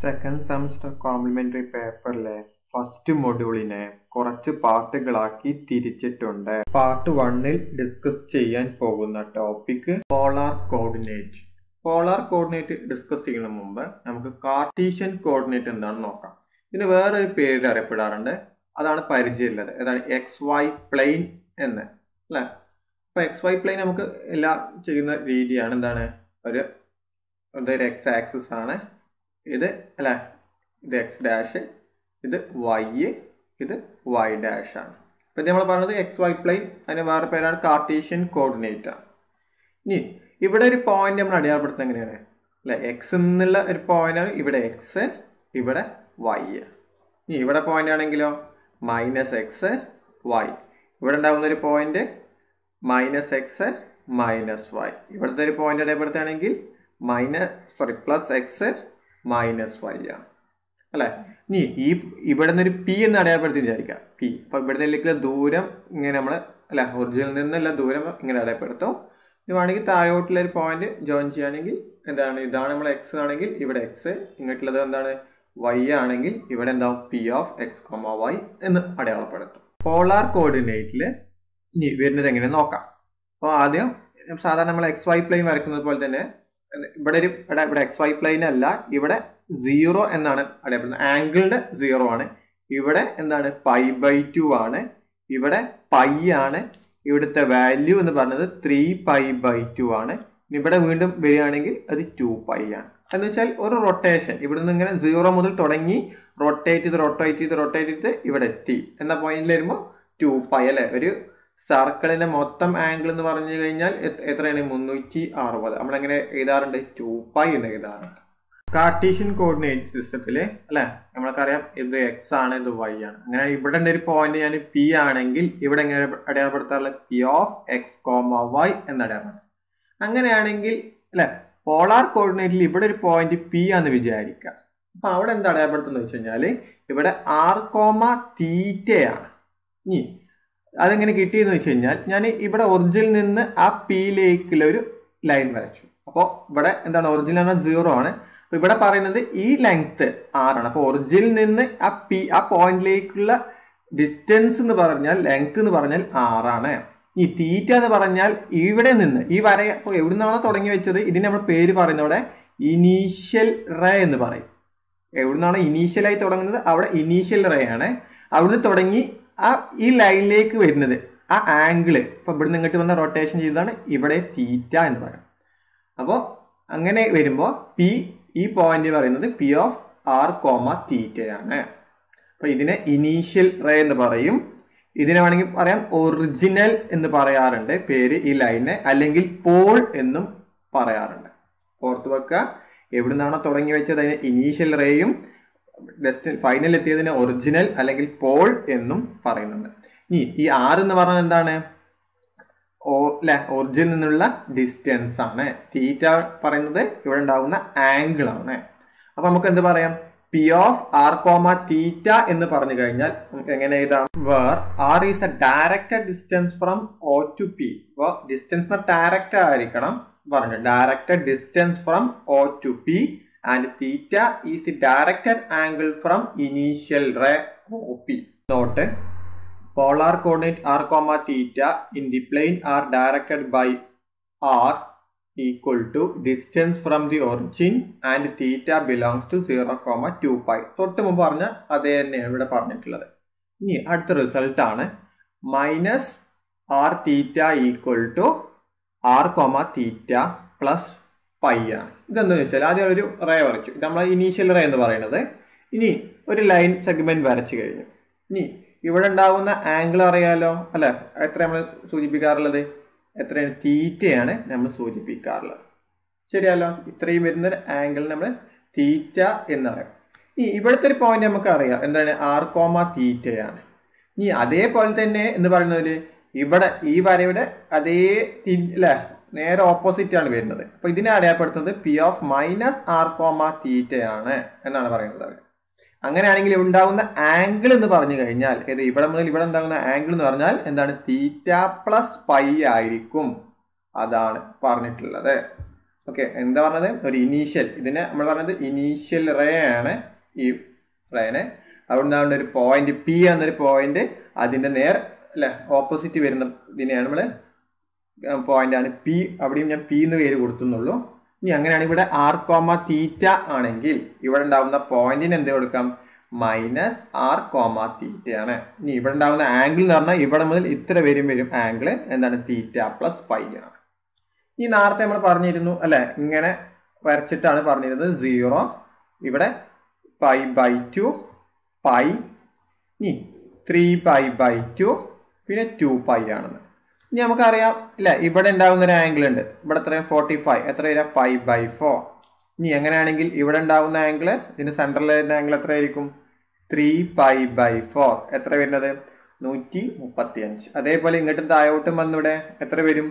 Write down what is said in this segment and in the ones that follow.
second semester complementary പേപ്പറിലെ first മൊഡ്യൂളിനെ കുറച്ച് പാർട്ടുകളാക്കി തിരിച്ചിട്ടുണ്ട് പാർട്ട് വണ്ണിൽ ഡിസ്കസ് ചെയ്യാൻ പോകുന്ന topic polar coordinate polar coordinate discuss ചെയ്യുന്ന മുമ്പ് നമുക്ക് കാർട്ടീഷ്യൻ കോർഡിനേറ്റ് എന്താണെന്ന് നോക്കാം ഇതിന് വേറൊരു പേര് അറിയപ്പെടാറുണ്ട് അതാണ് പരിചയമുള്ളത് അതാണ് എക്സ് വൈ പ്ലെയിൻ എന്ന് അല്ലേ അപ്പൊ എക്സ് വൈ പ്ലെയിൻ നമുക്ക് എല്ലാം ചെയ്യുന്ന രീതിയാണ് എന്താണ് ഒരു ഇതൊരു എക്സ് ആക്സിസ് ആണ് ഇത് അല്ല ഇത് എക്സ് ഡാഷ് ഇത് വൈ ഇത് വൈ ഡാഷ് ആണ് ഇപ്പൊ നമ്മൾ പറഞ്ഞത് എക്സ് വൈ പ്ലെയിൻ അതിന് വേറെ പേരാണ് കാർട്ടീഷ്യൻ കോർഡിനേറ്റ് ആണ് ഇനി ഇവിടെ ഒരു പോയിന്റ് നമ്മൾ അടയാളപ്പെടുത്തുന്നത് എങ്ങനെയാണ് അല്ലെ എക്സ് എന്നുള്ള ഒരു പോയിന്റ് ആണ് ഇവിടെ എക്സ് ഇവിടെ വൈ ഇനി ഇവിടെ പോയിന്റ് ആണെങ്കിലോ മൈനസ് എക്സ് വൈ ഇവിടെ ഉണ്ടാകുന്ന ഒരു point minus X minus Y ഇവിടുത്തെ ഒരു പോയിന്റ് അടയാളപ്പെടുത്തുകയാണെങ്കിൽ minus sorry plus X minus Y ആണ് അല്ലെ ഇനി ഈ ഇവിടെ നിന്ന് ഒരു പി എന്ന് അടയാളപ്പെടുത്തി വിചാരിക്കാം പി അപ്പൊ ഇവിടെ നിന്നുള്ള ദൂരം ഇങ്ങനെ നമ്മൾ അല്ല ഒറിജിനിൽ നിന്നുള്ള ദൂരം ഇങ്ങനെ അടയാളപ്പെടുത്തും ഇത് വേണമെങ്കിൽ താഴോട്ടുള്ള ഒരു പോയിന്റ് ജോയിൻ ചെയ്യുകയാണെങ്കിൽ എന്താണ് ഇതാണ് നമ്മൾ എക്സ് ആണെങ്കിൽ ഇവിടെ എക്സ് ഇങ്ങോട്ടുള്ളത് എന്താണ് വൈ ആണെങ്കിൽ ഇവിടെ എന്താവും P of X comma Y എന്ന് അടയാളപ്പെടുത്തും പോളാർ കോർഡിനേറ്റിൽ ഇനി വരുന്നത് എങ്ങനെ നോക്കാം അപ്പോൾ ആദ്യം സാധാരണ നമ്മൾ എക്സ് വൈ പ്ലെയിൻ വരയ്ക്കുന്നത് പോലെ തന്നെ ഇവിടെ ഒരു ഇവിടെ ഇവിടെ എക്സ് വൈ പ്ലെയിൻ അല്ല ഇവിടെ സീറോ എന്നാണ് അറിയപ്പെടുന്നത് ആംഗിളിന്റെ സീറോ ആണ് ഇവിടെ എന്താണ് പൈ ബൈ ടു ആണ് ഇവിടെ പൈ ആണ് ഇവിടുത്തെ വാല്യൂ എന്ന് പറഞ്ഞത് ത്രീ പൈ ബൈ ടു ആണ് ഇവിടെ വീണ്ടും വരികയാണെങ്കിൽ അത് ടു പൈ ആണ് എന്ന് വെച്ചാൽ ഒരു റൊട്ടേഷൻ ഇവിടുന്ന് ഇങ്ങനെ സീറോ മുതൽ തുടങ്ങി റൊട്ടേറ്റ് ചെയ്ത് റൊട്ടേറ്റ് ചെയ്ത് റൊട്ടേറ്റ് ചെയ്ത് ഇവിടെ എത്തി എന്ന പോയിന്റിൽ വരുമ്പോൾ ടു പൈ അല്ലെ ഒരു സർക്കിളിന്റെ മൊത്തം ആംഗിൾ എന്ന് പറഞ്ഞു കഴിഞ്ഞാൽ എത്രയാണ് മുന്നൂറ്റി അറുപത് നമ്മളെങ്ങനെ എഴുതാറുണ്ട് ടു പൈ എന്ന് എഴുതാറുണ്ട് കാർട്ടീഷ്യൻ കോർഡിനേറ്റ് സിസ്റ്റത്തില് അല്ലെ നമ്മൾക്കറിയാം ഇത് എക്സ് ആണ് ഇത് വൈ ആണ് അങ്ങനെ ഇവിടെ ഒരു പോയിന്റ് ഞാൻ പി ആണെങ്കിൽ ഇവിടെ എങ്ങനെ അടയാളപ്പെടുത്താറുള്ളത് P of X comma Y എന്ന് അടയാളപ്പെടുത്തും അങ്ങനെയാണെങ്കിൽ അല്ലെ പോളാർ കോർഡിനേറ്റിൽ ഇവിടെ ഒരു പോയിന്റ് പി ആന്ന് വിചാരിക്കുക അപ്പൊ അവിടെ എന്താ അടയാളപ്പെടുത്തുന്നത് വെച്ച് കഴിഞ്ഞാല് ഇവിടെ ആർ കോമ തീറ്റയാണ് ഇനി അതെങ്ങനെ കിട്ടിയെന്ന് വെച്ച് കഴിഞ്ഞാൽ ഞാൻ ഇവിടെ ഒറിജിനിൽ നിന്ന് ആ പിയിലേക്കുള്ള ഒരു ലൈൻ വരച്ചു അപ്പോൾ ഇവിടെ എന്താണ് ഒറിജിനൽ സീറോ ആണ് അപ്പൊ ഇവിടെ പറയുന്നത് ഈ ലെങ്ത് ആറാണ് അപ്പൊ ഒറിജിനിൽ നിന്ന് ആ പി ആ പോയിന്റിലേക്കുള്ള ഡിസ്റ്റൻസ് എന്ന് പറഞ്ഞാൽ ലെങ്ത് എന്ന് പറഞ്ഞാൽ ആറാണ് ഈ തീറ്റ എന്ന് പറഞ്ഞാൽ ഇവിടെ നിന്ന് ഈ വര ഇപ്പോൾ എവിടെ നിന്നാണോ തുടങ്ങി വെച്ചത് ഇതിന് നമ്മൾ പേര് പറയുന്നവിടെ ഇനീഷ്യൽ റേ എന്ന് പറയും എവിടെ നിന്നാണോ ഇനീഷ്യലായി തുടങ്ങുന്നത് അവിടെ ഇനീഷ്യൽ റേ ആണ് അവിടുന്ന് തുടങ്ങി ആ ഈ ലൈനിലേക്ക് വരുന്നത് ആ ആംഗിള് ഇപ്പൊ ഇവിടുന്ന് ഇങ്ങോട്ട് വന്ന റൊട്ടേഷൻ ചെയ്തതാണ് ഇവിടെ തീറ്റ എന്ന് പറയുന്നത് അപ്പോൾ അങ്ങനെ വരുമ്പോൾ പി ഈ പോയിന്റ് പറയുന്നത് പി ഓഫ് ആർ കോമ തീറ്റയാണ് അപ്പൊ ഇതിനെ ഇനീഷ്യൽ റേ എന്ന് പറയും ഇതിനെ വേണമെങ്കിൽ പറയാം ഒറിജിനൽ എന്ന് പറയാറുണ്ട് പേര് ഈ ലൈനെ അല്ലെങ്കിൽ പോൾ എന്നും പറയാറുണ്ട് ഓർത്ത് വെക്കുക എവിടെ നിന്നാണോ തുടങ്ങി വെച്ചത് അതിന് ഇനീഷ്യൽ റേയും ഡെസ്റ്റിൻ ഫൈനൽ എത്തിയതിന് ഒറിജിനൽ അല്ലെങ്കിൽ പോൾ എന്നും പറയുന്നുണ്ട് ഇനി ഈ ആർ എന്ന് പറഞ്ഞത് എന്താണ് ഓ അല്ലെ ഒറിജിനിൽ നിന്നുള്ള ഡിസ്റ്റൻസ് ആണ് തീറ്റ പറയുന്നത് ഇവിടെ ഉണ്ടാവുന്ന ആംഗിൾ ആണ് അപ്പൊ നമുക്ക് എന്ത് പറയാം P of R comma theta എന്ന് പറഞ്ഞു കഴിഞ്ഞാൽ എങ്ങനെ എഴുതാം where R is the directed distance from O to P അപ്പൊ ഡിസ്റ്റൻസ് ഡയറക്റ്റ് ആയിരിക്കണം പറഞ്ഞു directed distance from O to P and theta is the directed angle from initial ray O P note polar coordinate r comma theta in the plane are directed by r equal to distance from the origin and theta belongs to 0 comma 2 pi തൊട്ട് മുമ്പ് പറഞ്ഞ അതേ തന്നെയാണ് ഇവിടെ പറഞ്ഞിട്ടുള്ളത് ഇനി അടുത്ത result ആണ് minus R theta equal to R comma theta plus pi ആണ് ഇതെന്താണെന്ന് വെച്ചാൽ ആദ്യം ഒരു റേ വരച്ചു ഇത് നമ്മൾ ഇനീഷ്യൽ റേ എന്ന് പറയുന്നത് ഇനി ഒരു ലൈൻ സെഗ്മെന്റ് വരച്ചു കഴിഞ്ഞു ഇനി ഇവിടെ ഉണ്ടാകുന്ന ആംഗിൾ അറിയാലോ അല്ലെ എത്ര നമ്മൾ സൂചിപ്പിക്കാറുള്ളത് എത്രയാണ് തീറ്റയാണ് നമ്മൾ സൂചിപ്പിക്കാറുള്ളത് ശരിയല്ലോ ഇത്രയും വരുന്ന ആംഗിൾ നമ്മൾ തീറ്റ എന്നറിയാം ഈ ഇവിടുത്തെ ഒരു പോയിന്റ് നമുക്ക് അറിയാം എന്താണ് ആർ കോമ തീറ്റയാണ് ഇനി അതേപോലെ തന്നെ എന്ന് പറയുന്നതിൽ ഇവിടെ ഈ വരയുടെ അതേ അല്ലെ നേരെ ഓപ്പോസിറ്റ് ആണ് വരുന്നത് അപ്പൊ ഇതിനെ അടയാളപ്പെടുത്തുന്നത് P of minus R comma തീറ്റയാണ് എന്നാണ് പറയുന്നത് അവർ അങ്ങനെയാണെങ്കിൽ ഉണ്ടാകുന്ന ആംഗിൾ എന്ന് പറഞ്ഞു കഴിഞ്ഞാൽ ഇത് ഇവിടെ മുതൽ ഇവിടെ ഉണ്ടാകുന്ന ആംഗിൾ എന്ന് പറഞ്ഞാൽ എന്താണ് തീറ്റ പ്ലസ് പൈ ആയിരിക്കും അതാണ് പറഞ്ഞിട്ടുള്ളത് ഓക്കെ എന്താ പറഞ്ഞത് ഒരു ഇനീഷ്യൽ ഇതിനെ നമ്മൾ പറഞ്ഞത് ഇനീഷ്യൽ റേ ആണ് ഈ റേനെ അതുകൊണ്ടാണ് ഒരു പോയിന്റ് പി എന്നൊരു പോയിന്റ് അതിന്റെ നേർ അല്ലെ ഓപ്പോസിറ്റ് വരുന്ന ഇതിനെയാണ് നമ്മൾ പോയിന്റ് ആണ് പി അവിടെയും ഞാൻ പി എന്ന് പേര് കൊടുത്തുന്നുള്ളൂ ഇനി അങ്ങനെയാണ് ഇവിടെ ആർ കോമ തീറ്റ ആണെങ്കിൽ ഇവിടെ ഉണ്ടാവുന്ന പോയിന്റിന് എന്ത് കൊടുക്കാം മൈനസ് ആർ കോമ തീറ്റ ആണ് ഇനി ഇവിടെ ഉണ്ടാവുന്ന ആംഗിൾ എന്ന് പറഞ്ഞാൽ ഇവിടെ മുതൽ ഇത്ര വരും വരും ആംഗിൾ എന്താണ് തീറ്റ പ്ലസ് പൈ ആണ് ഈ നേരത്തെ നമ്മൾ പറഞ്ഞിരുന്നു അല്ലെ ഇങ്ങനെ വരച്ചിട്ടാണ് പറഞ്ഞിരുന്നത് സീറോ ഇവിടെ പൈ ബൈ ടു പൈ ഇനി ത്രീ പൈ ബൈ ടു പിന്നെ ടു പൈ ആണെന്ന് ഇനി നമുക്കറിയാം ഇല്ല ഇവിടെ ഉണ്ടാകുന്ന ഒരു ആംഗിൾ ഉണ്ട് ഇവിടെ എത്രയും ഫോർട്ടി ഫൈവ് എത്ര വരിക പൈ ബൈ ഫോർ ഇനി എങ്ങനെയാണെങ്കിൽ ഇവിടെ ഉണ്ടാകുന്ന ആംഗിൾ ഇതിന്റെ സെൻട്രൽ വരുന്ന ആംഗിൾ എത്രയായിരിക്കും ത്രീ പൈ ബൈ ഫോർ എത്ര വരുന്നത് നൂറ്റി മുപ്പത്തി അഞ്ച് അതേപോലെ ഇങ്ങോട്ടും താഴോട്ടും വന്നിവിടെ എത്ര വരും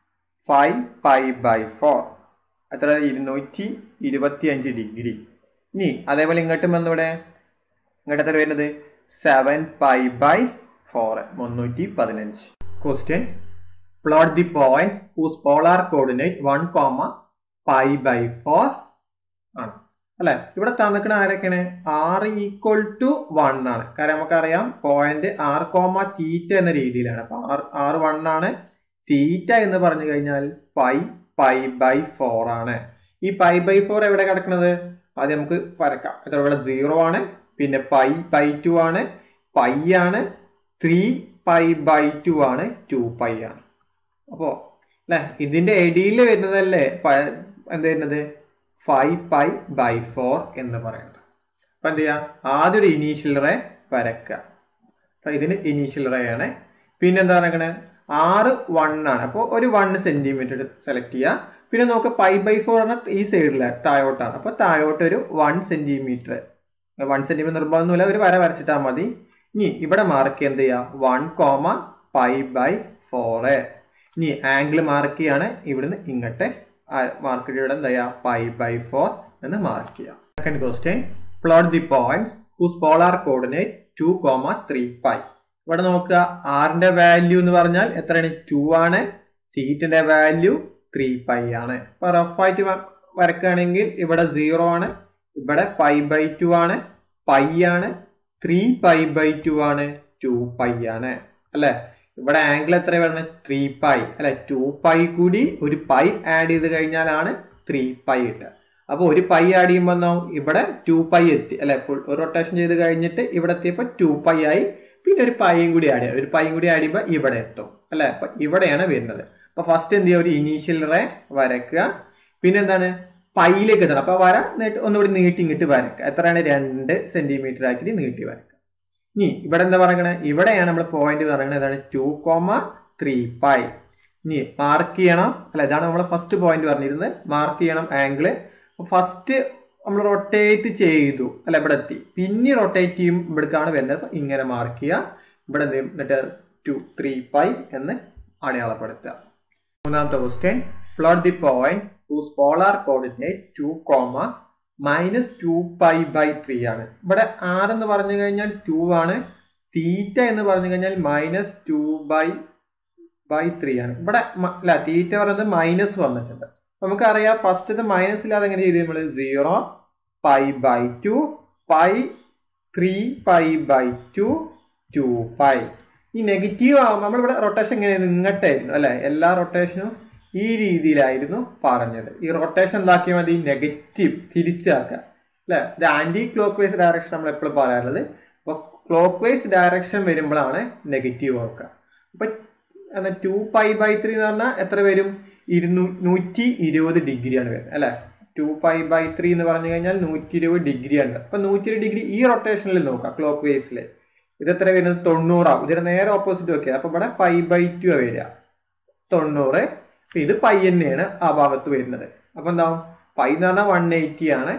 ഫൈവ് പൈ ബൈ ഫോർ എത്ര ഇരുന്നൂറ്റി ഇരുപത്തി അഞ്ച് ഡിഗ്രി ഇനി അതേപോലെ ഇങ്ങോട്ടും വന്നിവിടെ ഇങ്ങോട്ട് എത്ര വരുന്നത് സെവൻ പൈ ബൈ ഫോർ മുന്നൂറ്റി പതിനഞ്ച് question plot the points whose polar coordinate one comma pi by four ആണ് അല്ലെ ഇവിടെ തന്നിക്കണ ആരൊക്കെയാണ് ആർ ഈക്വൽ ടു വൺ ആണ് കാരണം നമുക്കറിയാം പോയിന്റ് ആർ കോമ തീറ്റ എന്ന രീതിയിലാണ് അപ്പൊ ആർ ആർ വൺ ആണ് തീറ്റ എന്ന് പറഞ്ഞു കഴിഞ്ഞാൽ പൈ പൈ ബൈ ഫോർ ആണ് ഈ പൈ ബൈ ഫോർ എവിടെ കിടക്കുന്നത് അത് നമുക്ക് വരക്കാം എത്ര ഇവിടെ സീറോ ആണ് പിന്നെ പൈ പൈ ടു ആണ് പൈ ആണ് ത്രീ പൈ ബൈ ടു ആണ് ടു പൈ ആണ് അപ്പോ അല്ലെ ഇതിന്റെ ഇടയിൽ വരുന്നതല്ലേ എന്ത് വരുന്നത് ഫൈവ് പൈ ബൈ ഫോർ എന്ന് പറയുന്നത് അപ്പൊ എന്ത് ചെയ്യാം ആദ്യം ഒരു ഇനീഷ്യൽ റേ വരക്കുക അപ്പൊ ഇതിന് ഇനീഷ്യൽ റേ ആണ് പിന്നെ എന്താ പറയണേ ആറ് വൺ ആണ് അപ്പോൾ ഒരു വൺ സെന്റിമീറ്റർ സെലക്ട് ചെയ്യുക പിന്നെ നമുക്ക് പൈ ബൈ ഫോർ എന്ന ഈ സൈഡിലെ താഴോട്ടാണ് അപ്പോൾ താഴോട്ട് ഒരു വൺ സെന്റിമീറ്റർ വൺ സെന്റിമീറ്റർ നിർബന്ധമൊന്നുമില്ല ഒരു വര വരച്ചിട്ടാൽ മതി ഇനി ഇവിടെ മാർക്ക് എന്ത് ചെയ്യുക one comma pi by four ഇനി ആംഗിൾ മാർക്ക് ചെയ്യാണ് ഇവിടുന്ന് ഇങ്ങോട്ട് മാർക്ക് ഇവിടെ എന്താ ചെയ്യുക പൈ ബൈ ഫോർ എന്ന് മാർക്ക് ചെയ്യാം second question plot the points whose polar coordinate two comma three pi ഇവിടെ നോക്കുക ആറിന്റെ വാല്യൂ എന്ന് പറഞ്ഞാൽ എത്രയാണ് ടു ആണ് തീറ്റിന്റെ വാല്യൂ ത്രീ പൈ ആണ് അപ്പൊ റഫായിട്ട് വരക്കുകയാണെങ്കിൽ ഇവിടെ സീറോ ആണ് ഇവിടെ പൈ ബൈ ടു ആണ് പൈ ആണ് ത്രീ പൈ ബൈ ടു ആണ് ടു പൈ ആണ് അല്ലെ ഇവിടെ ആംഗിൾ എത്ര വരുന്നത് ത്രീ പൈ അല്ലെ ടു പൈ കൂടി ഒരു പൈ ആഡ് ചെയ്ത് കഴിഞ്ഞാലാണ് ത്രീ പൈ കിട്ടുക അപ്പൊ ഒരു പൈ ആഡ് ചെയ്യുമ്പോൾ ഇവിടെ ടു പൈ എത്തി അല്ലെ ഫുൾ ഒരു റൊട്ടേഷൻ ചെയ്ത് കഴിഞ്ഞിട്ട് ഇവിടെ എത്തിയപ്പോൾ ടു പൈ ആയി പിന്നെ ഒരു പൈയും കൂടി ആഡ് ചെയ്യാം ഒരു പൈയും കൂടി ആഡ് ചെയ്യുമ്പോൾ ഇവിടെ എത്തും അല്ലെ അപ്പൊ ഇവിടെയാണ് വരുന്നത് അപ്പൊ ഫസ്റ്റ് എന്ത് ചെയ്യുക ഒരു ഇനീഷ്യൽ റേ വരക്കുക പിന്നെ എന്താണ് പൈയിലേക്ക് എത്തണം അപ്പൊ വര നീട്ട് ഒന്നുകൂടി നീട്ടി ഇങ്ങിട്ട് വരക്കുക എത്രയാണ് രണ്ട് സെന്റിമീറ്റർ ആക്കിയിട്ട് നീട്ടി വരക്കുക ഇനി ഇവിടെ എന്താ പറയണേ ഇവിടെയാണ് നമ്മൾ പോയിന്റ് പറയുന്നത് ഇതാണ് ടു കോമ ത്രീ പൈ ഇനി മാർക്ക് ചെയ്യണം അല്ല ഇതാണ് നമ്മൾ ഫസ്റ്റ് പോയിന്റ് പറഞ്ഞിരുന്നത് മാർക്ക് ചെയ്യണം ആംഗിള് ഫസ്റ്റ് നമ്മൾ റൊട്ടേറ്റ് ചെയ്തു അല്ല ഇവിടെ എത്തി പിന്നെ റൊട്ടേറ്റ് ചെയ്യും ഇവിടേക്കാണ് വരുന്നത് അപ്പൊ ഇങ്ങനെ മാർക്ക് ചെയ്യുക ഇവിടെ എന്ത് ചെയ്യും എന്നിട്ട് ടു ത്രീ പൈ എന്ന് അടയാളപ്പെടുത്തുക മൂന്നാമത്തെ question plot the point whose polar coordinate two comma minus two pi by three ആണ് ഇവിടെ ആർ എന്ന് പറഞ്ഞു കഴിഞ്ഞാൽ ടു ആണ് തീറ്റ എന്ന് പറഞ്ഞു കഴിഞ്ഞാൽ minus two by by three ആണ് ഇവിടെ അല്ല തീറ്റ പറയുന്നത് മൈനസ് വന്നിട്ടുണ്ട് നമുക്കറിയാം ഫസ്റ്റ് ഇത് മൈനസ് ഇല്ലാതെ എങ്ങനെ ചെയ്ത് നമ്മൾ zero pi by two pi three pi by two two pi ഈ നെഗറ്റീവ് ആകുമ്പോൾ നമ്മളിവിടെ റൊട്ടേഷൻ എങ്ങനെയായിരുന്നു ഇങ്ങോട്ടായിരുന്നു അല്ലെ എല്ലാ റൊട്ടേഷനും ഈ രീതിയിലായിരുന്നു പറഞ്ഞത് ഈ റൊട്ടേഷൻ എന്താക്കിയാൽ മതി നെഗറ്റീവ് തിരിച്ചാക്കുക അല്ലെ ഇത് ആന്റി ക്ലോക്ക് വൈസ് ഡയറക്ഷൻ നമ്മൾ എപ്പോഴും പറയാറുള്ളത് അപ്പൊ ക്ലോക്ക് വൈസ് ഡയറക്ഷൻ വരുമ്പോഴാണ് നെഗറ്റീവ് ഓർക്കുക അപ്പൊ എന്നാ ടു പൈ ബൈ ത്രീ എന്ന് പറഞ്ഞാൽ എത്ര വരും ഇരുന്നൂ നൂറ്റി ഇരുപത് ഡിഗ്രിയാണ് വരുന്നത് അല്ലെ ടു പൈ ബൈ ത്രീ എന്ന് പറഞ്ഞു കഴിഞ്ഞാൽ നൂറ്റി ഇരുപത് ഡിഗ്രി ഉണ്ട് അപ്പൊ നൂറ്റി ഇരുപത് ഡിഗ്രി ഈ റൊട്ടേഷനിൽ നോക്കാം ക്ലോക്ക് വേസിൽ ഇത് എത്ര വരുന്നത് തൊണ്ണൂറാവും ഇതിന് നേരെ ഓപ്പോസിറ്റ് വെക്കുക അപ്പൊ ഇവിടെ പൈ ബൈ ടു വരിക തൊണ്ണൂറ് ഇത് പൈ തന്നെയാണ് ആ ഭാഗത്ത് വരുന്നത് അപ്പൊ എന്താവും പൈ എന്ന് പറഞ്ഞാൽ വൺ എയ്റ്റി ആണ്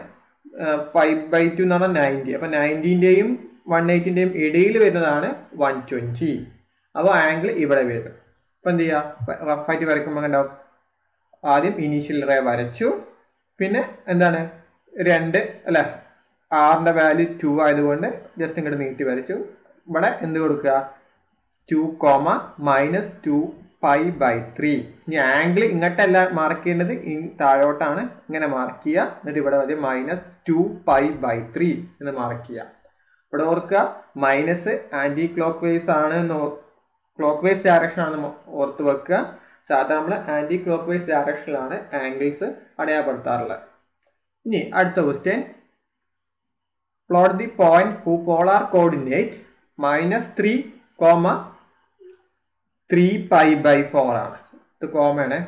പൈ ബൈ ടു എന്ന് പറഞ്ഞാൽ നയൻറ്റി അപ്പൊ നയൻറ്റീന്റെയും വൺ എയ്റ്റിന്റെയും ഇടയിൽ വരുന്നതാണ് വൺ ട്വന്റി അപ്പോൾ ആംഗിൾ ഇവിടെ വരും അപ്പൊ എന്ത് ചെയ്യുക റഫായിട്ട് വരയ്ക്കുമ്പോൾ ഉണ്ടാവും ആദ്യം ഇനീഷ്യൽ റേ വരച്ചു പിന്നെ എന്താണ് രണ്ട് അല്ലെ ആറിന്റെ വാല്യൂ ടു ആയതുകൊണ്ട് ജസ്റ്റ് ഇങ്ങോട്ട് നീട്ടി വരച്ചു ഇവിടെ എന്ത് കൊടുക്കുക two comma minus two pi by three ഇനി ആംഗിൾ ഇങ്ങോട്ടല്ല മാർക്ക് ചെയ്യേണ്ടത് ഇ- താഴോട്ടാണ് ഇങ്ങനെ മാർക്ക് ചെയ്യുക എന്നിട്ട് ഇവിടെ വരെ minus two pi by three എന്ന് മാർക്ക് ചെയ്യുക ഇവിടെ ഓർക്കുക മൈനസ് ആന്റി ക്ലോക്ക് വൈസ് ആണ് എന്ന് ക്ലോക്ക് വൈസ് ഡയറക്ഷൻ ആണ് ഓർത്ത് വെക്കുക സാധാരണ നമ്മൾ ആന്റി ക്ലോക്ക് വൈസ് ഡയറക്ഷനിലാണ് ആംഗിൾസ് അടയാളപ്പെടുത്താറുള്ളത് ഇനി അടുത്ത question plot the point who polar coordinate minus three comma three pi by four ആണ് ഇത് കോമയാണ്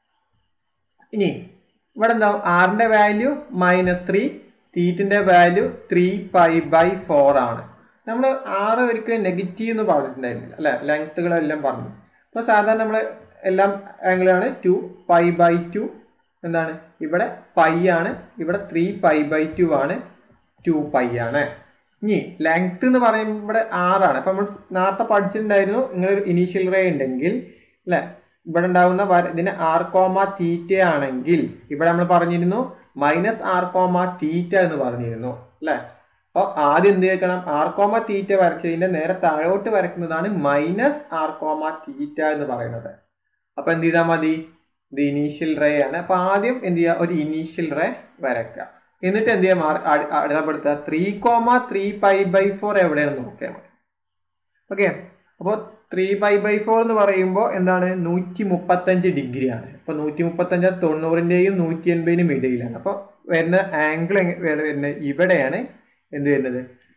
ഇനി ഇവിടെ എന്താ ആറിന്റെ വാല്യൂ മൈനസ് ത്രീ തീറ്റിന്റെ value three pi by four ആണ് നമ്മൾ ആറ് ഒരിക്കലും നെഗറ്റീവ് എന്ന് പറഞ്ഞിട്ടുണ്ടായിരുന്നില്ല അല്ലെ ലെങ്ത്തുകളെല്ലാം പറഞ്ഞു അപ്പോൾ സാധാരണ നമ്മൾ എല്ലാം ആംഗിളാണ് ടു പൈ ബൈ ടു എന്താണ് ഇവിടെ പൈ ആണ് ഇവിടെ ത്രീ പൈ ബൈ ടു ആണ് ടു പൈ ആണ് ഇനി ലെങ്ത് എന്ന് പറയുമ്പോൾ ഇവിടെ ആറാണ് അപ്പൊ നമ്മൾ നേരത്തെ പഠിച്ചിട്ടുണ്ടായിരുന്നു ഇങ്ങനെ ഒരു ഇനീഷ്യൽ റേ ഉണ്ടെങ്കിൽ അല്ലെ ഇവിടെ ഉണ്ടാവുന്ന വര ഇതിന് ആർ കോമ തീറ്റ ആണെങ്കിൽ ഇവിടെ നമ്മൾ പറഞ്ഞിരുന്നു മൈനസ് ആർ കോമ തീറ്റ എന്ന് പറഞ്ഞിരുന്നു അല്ലെ അപ്പോൾ ആദ്യം എന്ത് ചെയ്യണം ആർ കോമ തീറ്റ വരച്ചതിന്റെ നേരെ താഴോട്ട് വരയ്ക്കുന്നതാണ് മൈനസ് ആർ കോമ തീറ്റ എന്ന് പറയുന്നത് അപ്പൊ എന്ത് ചെയ്താൽ മതി ഇത് ഇനീഷ്യൽ റേ ആണ് അപ്പൊ ആദ്യം എന്ത് ചെയ്യുക ഒരു ഇനീഷ്യൽ റേ വരയ്ക്കുക എന്നിട്ട് എന്ത് ചെയ്യാം അടയാളപ്പെടുത്തുക three comma three pi by four എവിടെയാണെന്ന് നോക്കിയാൽ മതി ഓക്കെ അപ്പോൾ ത്രീ പൈ ബൈ ഫോർ എന്ന് പറയുമ്പോൾ എന്താണ് നൂറ്റി മുപ്പത്തഞ്ച് ഡിഗ്രി ആണ് അപ്പോൾ നൂറ്റി മുപ്പത്തഞ്ച് തൊണ്ണൂറിൻ്റെയും നൂറ്റി എൺപതിനും ഇടയിലാണ് അപ്പോൾ വരുന്ന ആംഗിൾ വരുന്നത് ഇവിടെയാണ് എന്ത് വരുന്നത്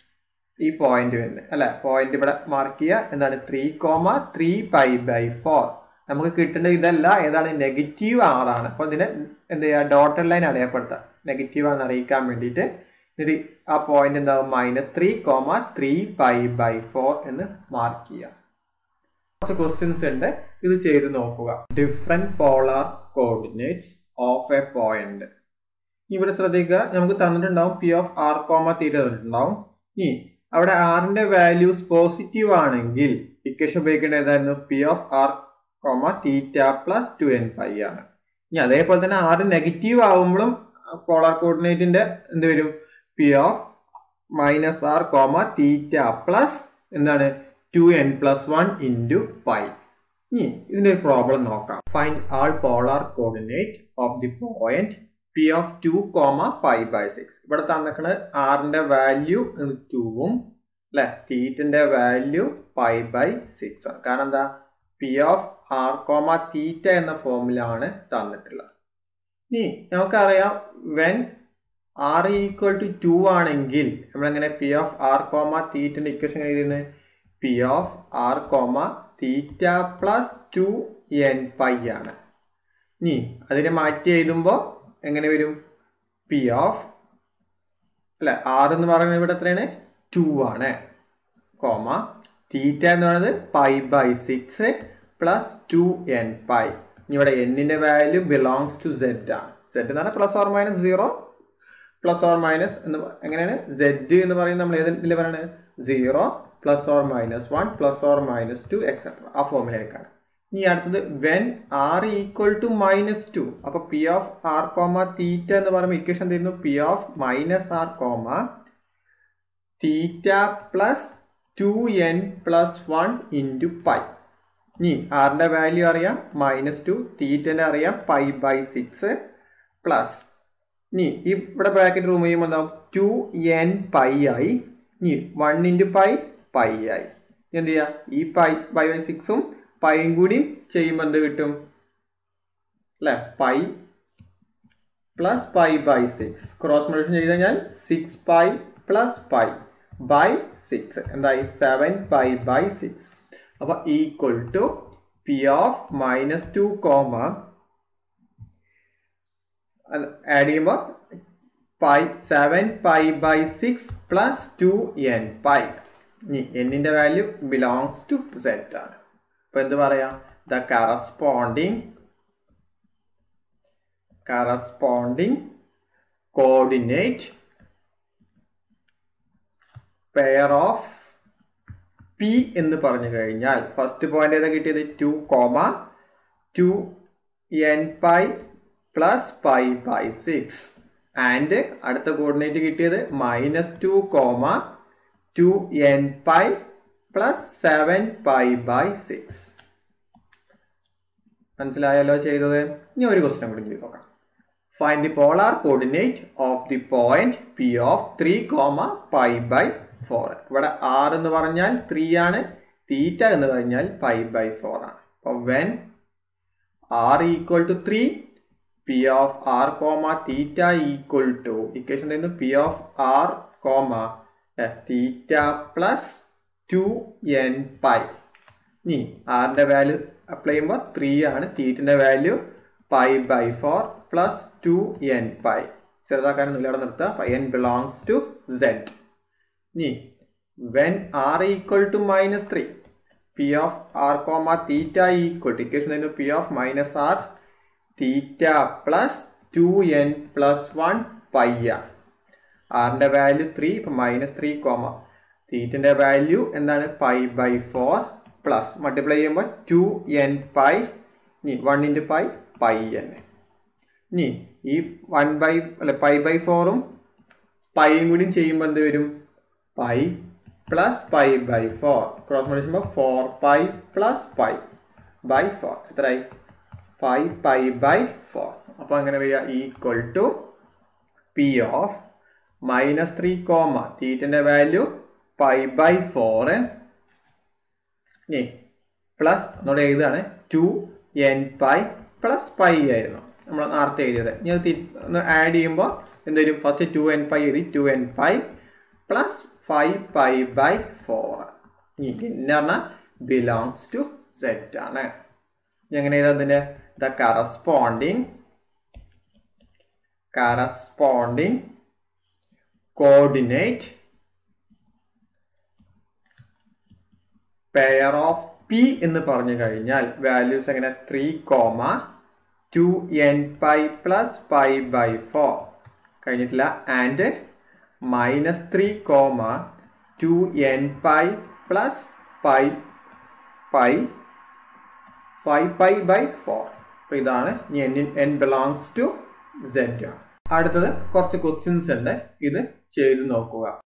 ഈ പോയിന്റ് വരുന്നത് അല്ല പോയിന്റ് ഇവിടെ മാർക്ക് ചെയ്യുക എന്താണ് three comma three pi by four നമുക്ക് കിട്ടേണ്ട ഇതല്ല ഏതാണ് നെഗറ്റീവ് ആറാണ് അപ്പോൾ ഇതിനെ എന്ത് ചെയ്യുക ഡോട്ടർ ലൈൻ അടയാളപ്പെടുത്തുക നെഗറ്റീവ് ആണെന്ന് അറിയിക്കാൻ വേണ്ടിയിട്ട് ഇത് ആ പോയിന്റ് എന്താവും minus three comma three pi by four എന്ന് മാർക്ക് ചെയ്യുക കുറച്ച് ക്വസ്റ്റ്യൻസ് ഉണ്ട് ഇത് ചെയ്ത് നോക്കുക different polar coordinates of a point ഇവിടെ ശ്രദ്ധിക്കുക നമുക്ക് തന്നിട്ടുണ്ടാവും P of R comma theta തന്നിട്ടുണ്ടാവും ഇനി അവിടെ ആറിന്റെ വാല്യൂസ് പോസിറ്റീവ് ആണെങ്കിൽ ഇക്വേഷൻ ഉപയോഗിക്കേണ്ട ഏതായിരുന്നു P of R comma theta plus two N pi ആണ് ഇനി അതേപോലെ തന്നെ ആറ് നെഗറ്റീവ് ആകുമ്പോഴും പോളാർ കോർഡിനേറ്റിന്റെ എന്ത് വരും P of minus R comma theta plus എന്താണ് two N plus one into pi ഇനി ഇതിന്റെ ഒരു പ്രോബ്ലം നോക്കാം find all polar coordinate of the point P of two comma pi by six ഇവിടെ തന്നിക്കുന്നത് ആറിന്റെ വാല്യൂ ടൂവും അല്ലെ തീറ്റിന്റെ വാല്യൂ പൈ ബൈ സിക്സ് ആണ് കാരണം എന്താ P of R comma theta എന്ന ഫോമിലാണ് തന്നിട്ടുള്ളത് ഇനി നമുക്കറിയാം when R equal to two ആണെങ്കിൽ നമ്മളെങ്ങനെ പി ഓഫ് ആർ കോമ തീറ്റിന്റെ ഇക്വേഷൻ എഴുതുന്നത് P of R comma theta plus two N pi ആണ് ഇനി അതിനെ മാറ്റി എഴുതുമ്പോൾ എങ്ങനെ വരും പി ഓഫ് അല്ല ആർ എന്ന് പറയുന്നത് ഇവിടെ എത്രയാണ് ടു ആണ് കോമ തീറ്റ എന്ന് പറയുന്നത് pi by six plus two N pi ഇവിടെ എന്നിന്റെ വാല്യൂ ബിലോങ്സ് ടു സെഡ് ആണ് സെഡ് എന്ന് പറഞ്ഞാൽ plus or minus zero plus or minus എന്ന് എങ്ങനെയാണ് സെഡ് എന്ന് പറയുന്നത് നമ്മൾ ഏതിൽ പറയുന്നത് zero plus or minus one plus or minus two etcetera ആ ഫോമിലേക്കാണ് ഇനി അടുത്തത് when R equal to minus two അപ്പൊ P of R comma theta എന്ന് പറയുമ്പോൾ ഇക്വേഷൻ തരുന്നു P of minus R comma theta plus two N plus one into pi ഇനി ആറിന്റെ വാല്യൂ അറിയാം മൈനസ് ടു തീറ്റന്റെ അറിയാം പൈ ബൈ സിക്സ് പ്ലസ് ഇനി ഈ ഇവിടെ ബ്രാക്കറ്റ് റൂം ചെയ്യുമ്പോൾ എന്താവും ടു എൻ പൈ ആയി ഇനി വൺ ഇൻറ്റു പൈ പൈ ആയി എന്ത് ചെയ്യുക ഈ പൈ പൈ ബൈ സിക്സും പൈയും കൂടി ചെയ്യുമ്പോൾ എന്ത് കിട്ടും അല്ലെ pi plus pi by six cross multiplication ചെയ്ത് കഴിഞ്ഞാൽ six pi plus pi by six എന്തായി സെവൻ പൈ ബൈ സിക്സ് അപ്പൊ equal to P of minus two comma add ചെയ്യുമ്പോൾ pi seven pi by six plus two N pi ഇനി എന്നിന്റെ value belongs to set ആണ് അപ്പൊ എന്ത് പറയാം the corresponding corresponding coordinate pair of P എന്ന് പറഞ്ഞു കഴിഞ്ഞാൽ ഫസ്റ്റ് പോയിന്റ് ഏതാ കിട്ടിയത് two comma two N pi plus pi by six and അടുത്ത കോർഡിനേറ്റ് കിട്ടിയത് minus two comma two N pi plus seven pi by six മനസ്സിലായല്ലോ ചെയ്തത് ഇനി ഒരു ക്വസ്റ്റ്യൻ കൂടി ചെയ്ത് നോക്കാം find the polar coordinate of the point P of three comma pi by four ഇവിടെ ആർ എന്ന് പറഞ്ഞാൽ ത്രീ ആണ് തീറ്റ എന്ന് പറഞ്ഞാൽ പൈ ബൈ ഫോർ ആണ് അപ്പോൾ when R equal to three P of R comma theta equal to equation തരുന്നു P of R comma theta plus two N pi ഇനി ആറിന്റെ വാല്യൂ അപ്ലൈ ചെയ്യുമ്പോൾ ത്രീ ആണ് തീറ്റിന്റെ value pi by four plus two N pi ചെറുതാക്കാനൊന്നുമില്ല അവിടെ നിർത്തുക pi N belongs to Z ഇനി when R equal to minus three P of R comma theta equal to equation തന്നെ P of minus R theta plus two N plus one pi ആണ് ആറിന്റെ value three ഇപ്പം minus three comma തീറ്റിന്റെ value എന്താണ് pi by four plus multiply ചെയ്യുമ്പോൾ two N pi ഇനി one into pi pi N ഇനി ഈ വൺ ബൈ അല്ല പൈ ബൈ ഫോറും പൈയും കൂടി ചെയ്യുമ്പോൾ എന്ത് വരും pi plus pi by four cross മൾട്ടിക്കുമ്പോൾ four pi plus pi by four എത്രയായി ഫൈവ് പൈ ബൈ ഫോർ അപ്പോൾ അങ്ങനെ വരിക equal to P of minus three comma തീറ്റിന്റെ വാല്യൂ പൈ ബൈ ഫോർ ഇനി പ്ലസ് ഒന്നുകൂടെ എഴുതാണ് two N pi plus pi ആയിരുന്നു നമ്മൾ നേരത്തെ എഴുതിയത് ഇനി അത് ഒന്ന് ആഡ് ചെയ്യുമ്പോൾ എന്ത് വരും ഫസ്റ്റ് ടു എൻ പൈ എഴുതി two N pi plus five pi by four ഇനി പിന്നെ പറഞ്ഞാൽ ബിലോങ്സ് ടു സെറ്റ് ആണ് ഇനി എങ്ങനെ എഴുതാം അതിൻ്റെ the corresponding corresponding coordinate pair of P എന്ന് പറഞ്ഞു കഴിഞ്ഞാൽ വാല്യൂസ് എങ്ങനെ three comma two N pi plus pi by four കഴിഞ്ഞിട്ടില്ല and minus three comma two N pi plus pi pi five pi by four അപ്പോൾ ഇതാണ് N N belongs to Z അടുത്തത് കുറച്ച് questions ഉണ്ട് ഇത് ചെയ്ത് നോക്കുക